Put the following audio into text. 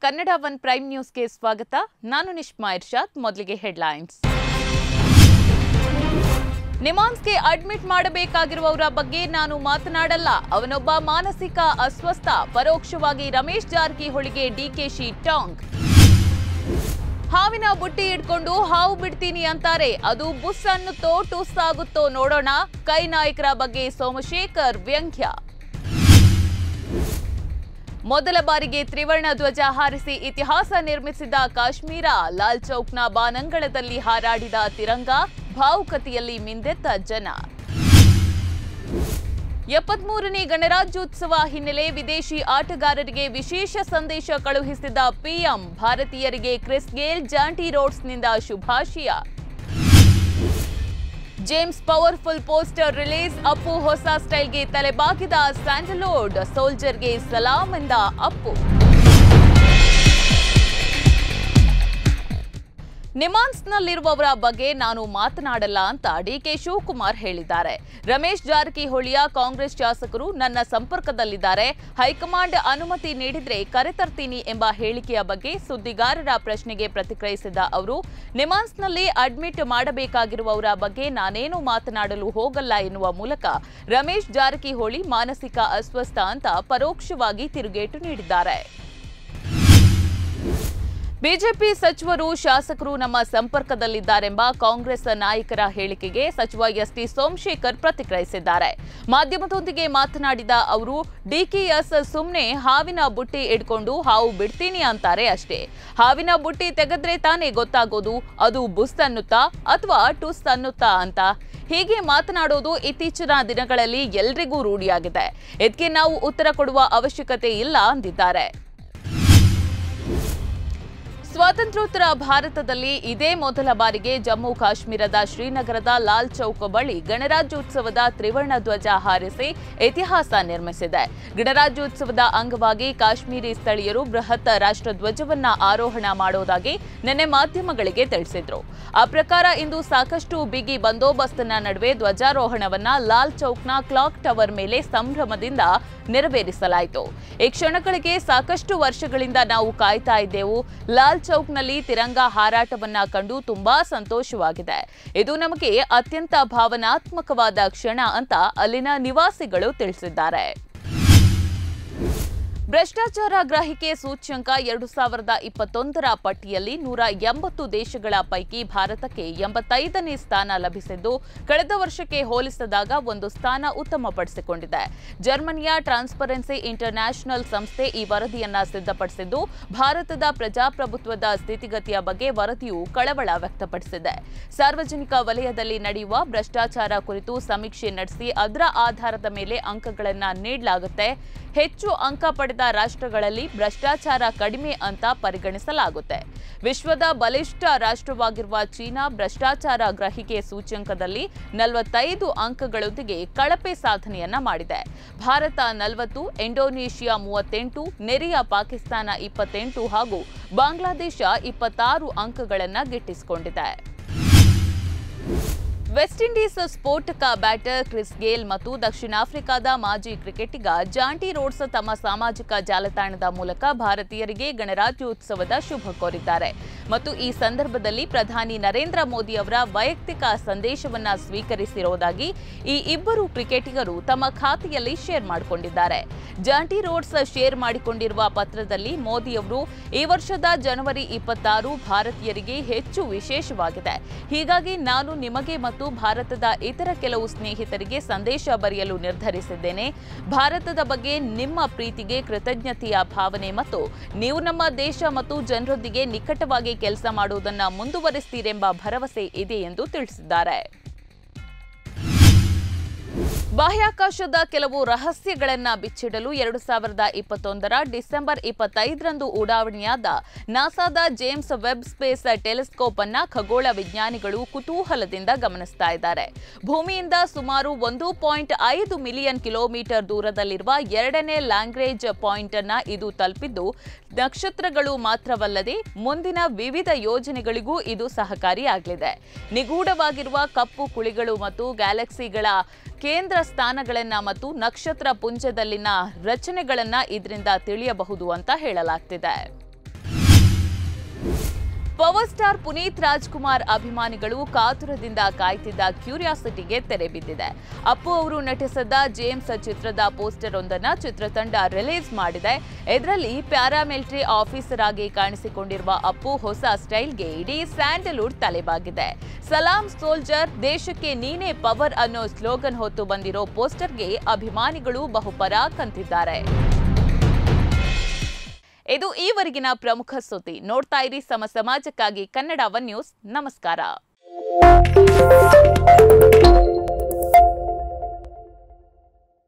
Kannada one prime ನ್ಯೂಸ್ಗೆ ಸ್ವಾಗತ ನಾನು ನಿಷ್ಮಾ ಇರ್ಷಾದ್ ಮೊದಲಿಗೆ ಹೆಡ್ಲೈನ್ಸ್ ನಿಮಾನ್ಸ್ಗೆ ಅಡ್ಮಿಟ್ ಮಾಡಬೇಕಾಗಿರುವವರ ಬಗ್ಗೆ ನಾನು ಮಾತನಾಡಲ್ಲ ಅವನೊಬ್ಬ ಮಾನಸಿಕ ಅಸ್ವಸ್ಥ ಪರೋಕ್ಷವಾಗಿ ರಮೇಶ್ ಜಾರಕಿಹೊಳಿಗೆ ಡಿಕೆಶಿ ಟಾಂಗ್ ಹಾವಿನ ಬುಟ್ಟಿ ಇಟ್ಕೊಂಡು ಹಾವು ಬಿಡ್ತೀನಿ ಅಂತಾರೆ ಅದು ಬುಸ್ ಅನ್ನುತ್ತೋ ಟುಸ್ ಆಗುತ್ತೋ ನೋಡೋಣ ಕೈ ನಾಯಕರ ಬಗ್ಗೆ ಸೋಮಶೇಖರ್ ವ್ಯಂಗ್ಯ ಮೊದಲ ಬಾರಿಗೆ ತ್ರಿವರ್ಣ ಧ್ವಜ ಹಾರಿಸಿ ಇತಿಹಾಸ ನಿರ್ಮಿಸಿದ ಕಾಶ್ಮೀರ ಲಾಲ್ ಚೌಕ್ನ ಬಾನಂಗಳದಲ್ಲಿ ಹಾರಾಡಿದ ತಿರಂಗ ಭಾವುಕತೆಯಲ್ಲಿ ಮಿಂದೆತ್ತ ಜನ ಎಪ್ಪತ್ಮೂರನೇ ಗಣರಾಜ್ಯೋತ್ಸವ ಹಿನ್ನೆಲೆ ವಿದೇಶಿ ಆಟಗಾರರಿಗೆ ವಿಶೇಷ ಸಂದೇಶ ಕಳುಹಿಸಿದ ಪಿಎಂ ಭಾರತೀಯರಿಗೆ ಕ್ರಿಸ್ ಗೇಲ್ ಜಾಂಟಿ ರೋಡ್ಸ್ನಿಂದ ಶುಭಾಶಯ James powerful poster release Appu ಹೊಸ ಸ್ಟೈಲ್ಗೆ ತಲೆಬಾಗಿದ ಸ್ಯಾಂಡಲ್ವುಡ್ ಸೋಲ್ಜರ್ಗೆ ಸಲಾಂ ಎಂದ ಅಪ್ಪು ನಿಮಾನ್ಸ್ನಲ್ಲಿರುವವರ ಬಗ್ಗೆ ನಾನು ಮಾತನಾಡಲ್ಲ ಅಂತ ಡಿಕೆ ಶಿವಕುಮಾರ್ ಹೇಳಿದ್ದಾರೆ ರಮೇಶ್ ಜಾರಕಿಹೊಳಿಯ ಕಾಂಗ್ರೆಸ್ ಶಾಸಕರು ನನ್ನ ಸಂಪರ್ಕದಲ್ಲಿದ್ದಾರೆ ಹೈಕಮಾಂಡ್ ಅನುಮತಿ ನೀಡಿದ್ರೆ ಕರೆತರ್ತೀನಿ ಎಂಬ ಹೇಳಿಕೆಯ ಬಗ್ಗೆ ಸುದ್ದಿಗಾರರ ಪ್ರಶ್ನೆಗೆ ಪ್ರತಿಕ್ರಿಯಿಸಿದ ಅವರು ನಿಮಾನ್ಸ್ನಲ್ಲಿ ಅಡ್ಮಿಟ್ ಮಾಡಬೇಕಾಗಿರುವವರ ಬಗ್ಗೆ ನಾನೇನು ಮಾತನಾಡಲು ಹೋಗಲ್ಲ ಎನ್ನುವ ಮೂಲಕ ರಮೇಶ್ ಜಾರಕಿಹೊಳಿ ಮಾನಸಿಕ ಅಸ್ವಸ್ಥ ಅಂತ ಪರೋಕ್ಷವಾಗಿ ತಿರುಗೇಟು ನೀಡಿದ್ದಾರೆ ಬಿಜೆಪಿ ಸಚಿವರು ಶಾಸಕರು ನಮ್ಮ ಸಂಪರ್ಕದಲ್ಲಿದ್ದಾರೆಂಬ ಕಾಂಗ್ರೆಸ್ ನಾಯಕರ ಹೇಳಿಕೆಗೆ ಸಚಿವ ಎಸ್ಟಿ ಸೋಮಶೇಖರ್ ಪ್ರತಿಕ್ರಿಯಿಸಿದ್ದಾರೆ ಮಾಧ್ಯಮದೊಂದಿಗೆ ಮಾತನಾಡಿದ ಅವರು ಡಿಕೆಎಸ್ ಸುಮ್ನೆ ಹಾವಿನ ಬುಟ್ಟಿ ಇಡ್ಕೊಂಡು ಹಾವು ಬಿಡ್ತೀನಿ ಅಂತಾರೆ ಅಷ್ಟೇ ಹಾವಿನ ಬುಟ್ಟಿ ತೆಗೆದ್ರೆ ತಾನೇ ಗೊತ್ತಾಗೋದು ಅದು ಬುಸ್ ಅನ್ನುತ್ತಾ ಅಥವಾ ಟುಸ್ ಅನ್ನುತ್ತಾ ಅಂತ ಹೀಗೆ ಮಾತನಾಡೋದು ಇತ್ತೀಚಿನ ದಿನಗಳಲ್ಲಿ ಎಲ್ರಿಗೂ ರೂಢಿಯಾಗಿದೆ ಇದಕ್ಕೆ ನಾವು ಉತ್ತರ ಕೊಡುವ ಅವಶ್ಯಕತೆ ಇಲ್ಲ ಅಂದಿದ್ದಾರೆ ಸ್ವಾತಂತ್ರ್ಯೋತ್ತರ ಭಾರತದಲ್ಲಿ ಇದೇ ಮೊದಲ ಬಾರಿಗೆ ಜಮ್ಮು ಕಾಶ್ಮೀರದ ಶ್ರೀನಗರದ ಲಾಲ್ ಚೌಕ್ ಬಳಿ ಗಣರಾಜ್ಯೋತ್ಸವದ ತ್ರಿವರ್ಣ ಧ್ವಜ ಹಾರಿಸಿ ಇತಿಹಾಸ ನಿರ್ಮಿಸಿದೆ ಗಣರಾಜ್ಯೋತ್ಸವದ ಅಂಗವಾಗಿ ಕಾಶ್ಮೀರಿ ಸ್ಥಳೀಯರು ಬೃಹತ್ ರಾಷ್ಟ್ರಧ್ವಜವನ್ನ ಆರೋಹಣ ಮಾಡೋದಾಗಿ ನಿನ್ನೆ ಮಾಧ್ಯಮಗಳಿಗೆ ತಿಳಿಸಿದ್ರು ಆ ಪ್ರಕಾರ ಇಂದು ಸಾಕಷ್ಟು ಬಿಗಿ ಬಂದೋಬಸ್ತ್ನ ನಡುವೆ ಧ್ವಜಾರೋಹಣವನ್ನ ಲಾಲ್ ಚೌಕ್ನ ಕ್ಲಾಕ್ ಟವರ್ ಮೇಲೆ ಸಂಭ್ರಮದಿಂದ ನೆರವೇರಿಸಲಾಯಿತು ಈ ಕ್ಷಣಗಳಿಗೆ ಸಾಕಷ್ಟು ವರ್ಷಗಳಿಂದ ನಾವು ಕಾಯ್ತಾ ಇದ್ದೆವು ಲಾಲ್ ಚೌಕ್ನಲ್ಲಿ ತಿರಂಗ ಹಾರಾಟವನ್ನ ಕಂಡು ತುಂಬಾ ಸಂತೋಷವಾಗಿದೆ ಇದು ನಮಗೆ ಅತ್ಯಂತ ಭಾವನಾತ್ಮಕವಾದ ಕ್ಷಣ ಅಂತ ಅಲ್ಲಿನ ನಿವಾಸಿಗಳು ತಿಳಿಸಿದ್ದಾರೆ ಭ್ರಷ್ಟಾಚಾರ ಗ್ರಾಹಿಕೆ ಸೂಚ್ಯಂಕ ಎರಡು ಸಾವಿರದ ಇಪ್ಪತ್ತೊಂದರ ಪಟ್ಟಿಯಲ್ಲಿ ನೂರ ಎಂಬತ್ತು ದೇಶಗಳ ಪೈಕಿ ಭಾರತಕ್ಕೆ ಎಂಬತ್ತೈದನೇ ಸ್ಥಾನ ಲಭಿಸಿದ್ದು ಕಳೆದ ವರ್ಷಕ್ಕೆ ಹೋಲಿಸಿದಾಗ ಒಂದು ಸ್ಥಾನ ಉತ್ತಮಪಡಿಸಿಕೊಂಡಿದೆ ಜರ್ಮನಿಯ ಟ್ರಾನ್ಸ್ಪರೆನ್ಸಿ ಇಂಟರ್ನ್ಯಾಷನಲ್ ಸಂಸ್ಥೆ ಈ ವರದಿಯನ್ನ ಸಿದ್ಧಪಡಿಸಿದ್ದು ಭಾರತದ ಪ್ರಜಾಪ್ರಭುತ್ವದ ಸ್ಥಿತಿಗತಿಯ ಬಗ್ಗೆ ವರದಿಯು ಕಳವಳ ವ್ಯಕ್ತಪಡಿಸಿದೆ ಸಾರ್ವಜನಿಕ ವಲಯದಲ್ಲಿ ನಡೆಯುವ ಭ್ರಷ್ಟಾಚಾರ ಕುರಿತು ಸಮೀಕ್ಷೆ ನಡೆಸಿ ಅದರ ಆಧಾರದ ಮೇಲೆ ಅಂಕಗಳನ್ನು ನೀಡಲಾಗುತ್ತೆ ಹೆಚ್ಚು ಅಂಕ ಪಡೆದ ರಾಷ್ಟ್ರಗಳಲ್ಲಿ ಭ್ರಷ್ಟಾಚಾರ ಕಡಿಮೆ ಅಂತ ಪರಿಗಣಿಸಲಾಗುತ್ತೆ ವಿಶ್ವದ ಬಲಿಷ್ಠ ರಾಷ್ಟ್ರವಾಗಿರುವ ಚೀನಾ ಭ್ರಷ್ಟಾಚಾರ ಗ್ರಹಿಕೆ ಸೂಚ್ಯಂಕದಲ್ಲಿ ನಲವತ್ತೈದು ಅಂಕಗಳೊಂದಿಗೆ ಕಳಪೆ ಸಾಧನೆಯನ್ನ ಮಾಡಿದೆ ಭಾರತ ನಲವತ್ತು ಇಂಡೋನೇಷಿಯಾ ಮೂವತ್ತೆಂಟು ನೆರೆಯ ಪಾಕಿಸ್ತಾನ ಇಪ್ಪತ್ತೆಂಟು ಹಾಗೂ ಬಾಂಗ್ಲಾದೇಶ ಇಪ್ಪತ್ತಾರು ಅಂಕಗಳನ್ನು ಗಿಟ್ಟಿಸಿಕೊಂಡಿದೆ ವೆಸ್ಟ್ ಇಂಡೀಸ್ ಸ್ಫೋಟಕ ಬ್ಯಾಟರ್ ಕ್ರಿಸ್ ಗೇಲ್ ಮತ್ತು ದಕ್ಷಿಣ ಆಫ್ರಿಕಾದ ಮಾಜಿ ಕ್ರಿಕೆಟಿಗ ಜಾಂಟಿ ರೋಡ್ಸ್ ತಮ್ಮ ಸಾಮಾಜಿಕ ಜಾಲತಾಣದ ಮೂಲಕ ಭಾರತೀಯರಿಗೆ ಗಣರಾಜ್ಯೋತ್ಸವದ ಶುಭ ಕೋರಿದ್ದಾರೆ ಮತ್ತು ಈ ಸಂದರ್ಭದಲ್ಲಿ ಪ್ರಧಾನಿ ನರೇಂದ್ರ ಮೋದಿ ಅವರ ವೈಯಕ್ತಿಕ ಸಂದೇಶವನ್ನ ಸ್ವೀಕರಿಸಿರುವುದಾಗಿ ಈ ಇಬ್ಬರು ಕ್ರಿಕೆಟಿಗರು ತಮ್ಮ ಖಾತೆಯಲ್ಲಿ ಶೇರ್ ಮಾಡಿಕೊಂಡಿದ್ದಾರೆ ಜಾಂಟಿ ರೋಡ್ಸ್ ಶೇರ್ ಮಾಡಿಕೊಂಡಿರುವ ಪತ್ರದಲ್ಲಿ ಮೋದಿ ಅವರು ಈ ವರ್ಷದ ಜನವರಿ ಇಪ್ಪತ್ತಾರು ಭಾರತೀಯರಿಗೆ ಹೆಚ್ಚು ವಿಶೇಷವಾಗಿದೆ ಹೀಗಾಗಿ ನಾನು ನಿಮಗೆ ಮತ್ತು ಭಾರತದ ಇತರ ಕೆಲವು ಸ್ನೇಹಿತರಿಗೆ ಸಂದೇಶ ಬರೆಯಲು ನಿರ್ಧರಿಸಿದ್ದೇನೆ ಭಾರತದ ಬಗ್ಗೆ ನಿಮ್ಮ ಪ್ರೀತಿಗೆ ಕೃತಜ್ಞತೆಯ ಭಾವನೆ ಮತ್ತು ನೀವು ನಮ್ಮ ದೇಶ ಮತ್ತು ಜನರೊಂದಿಗೆ ನಿಕಟವಾಗಿ ಕೆಲಸ ಮಾಡುವುದನ್ನು ಮುಂದುವರಿಸ್ತೀರೆಂಬ ಭರವಸೆ ಇದೆ ಎಂದು ತಿಳಿಸಿದ್ದಾರೆ ಬಾಹ್ಯಾಕಾಶದ ಕೆಲವು ರಹಸ್ಯಗಳನ್ನ ಬಿಚ್ಚಿಡಲು ಎರಡು ಸಾವಿರದ ಇಪ್ಪತ್ತೊಂದರ ಡಿಸೆಂಬರ್ ಇಪ್ಪತ್ತೈದರಂದು ಉಡಾವಣೆಯಾದ ನಾಸಾದ ಜೇಮ್ಸ್ ವೆಬ್ ಸ್ಪೇಸ್ ಟೆಲಿಸ್ಕೋಪ್ ಅನ್ನ ಖಗೋಳ ವಿಜ್ಞಾನಿಗಳು ಕುತೂಹಲದಿಂದ ಗಮನಿಸ್ತಾ ಇದ್ದಾರೆ ಭೂಮಿಯಿಂದ ಸುಮಾರು ಒಂದು ಪಾಯಿಂಟ್ ಐದು ಮಿಲಿಯನ್ ಕಿಲೋಮೀಟರ್ ದೂರದಲ್ಲಿರುವ ಎರಡನೇ ಲ್ಯಾಂಗ್ರೇಜ್ ಪಾಯಿಂಟ್ ಅನ್ನ ಇದು ತಲುಪಿದ್ದು ನಕ್ಷತ್ರಗಳು ಮಾತ್ರವಲ್ಲದೆ ಮುಂದಿನ ವಿವಿಧ ಯೋಜನೆಗಳಿಗೂ ಇದು ಸಹಕಾರಿಯಾಗಲಿದೆ ನಿಗೂಢವಾಗಿರುವ ಕಪ್ಪು ಕುಳಿಗಳು ಮತ್ತು ಗ್ಯಾಲಕ್ಸಿಗಳ ಕೇಂದ್ರ ಸ್ಥಾನಗಳನ್ನ ಮತ್ತು ನಕ್ಷತ್ರ ಪುಂಜದಲ್ಲಿನ ರಚನೆಗಳನ್ನ ಇದರಿಂದ ತಿಳಿಯಬಹುದು ಅಂತ ಹೇಳಲಾಗ್ತಿದೆ ಪವರ್ ಸ್ಟಾರ್ ಪುನೀತ್ ರಾಜ್ಕುಮಾರ್ ಅಭಿಮಾನಿಗಳು ಕಾತುರದಿಂದ ಕಾಯ್ತಿದ್ದ ಕ್ಯೂರಿಯಾಸಿಟಿಗೆ ತೆರೆ ಬಿದ್ದಿದೆ ಅಪ್ಪು ಅವರು ನಟಿಸಿದ ಜೇಮ್ಸ್ ಚಿತ್ರದ ಪೋಸ್ಟರ್ ಒಂದನ್ನ ಚಿತ್ರತಂಡ ರಿಲೀಸ್ ಮಾಡಿದೆ ಇದರಲ್ಲಿ ಪ್ಯಾರಾಮಿಲಿಟರಿ ಆಫೀಸರ್ ಆಗಿ ಕಾಣಿಸಿಕೊಂಡಿರುವ ಅಪ್ಪು ಹೊಸ ಸ್ಟೈಲ್ಗೆ ಇಡೀ ಸ್ಯಾಂಡಲ್ವುಡ್ ತಲೆಬಾಗಿದೆ ಸಲಾಂ ಸೋಲ್ಜರ್ ದೇಶಕ್ಕೆ ನೀನೇ ಪವರ್ ಅನ್ನೋ ಸ್ಲೋಗನ್ ಹೊತ್ತು ಬಂದಿರೋ ಪೋಸ್ಟರ್ಗೆ ಅಭಿಮಾನಿಗಳು ಬಹುಪರಾಕ್ ಅಂತಿದ್ದಾರೆ ಇದು ಈವರೆಗಿನ ಪ್ರಮುಖ ಸುದ್ದಿ ನೋಡ್ತಾ ಇರಿ ಸಮ ಸಮಾಜಕ್ಕಾಗಿ ಕನ್ನಡ ಒನ್ ನ್ಯೂಸ್ ನಮಸ್ಕಾರ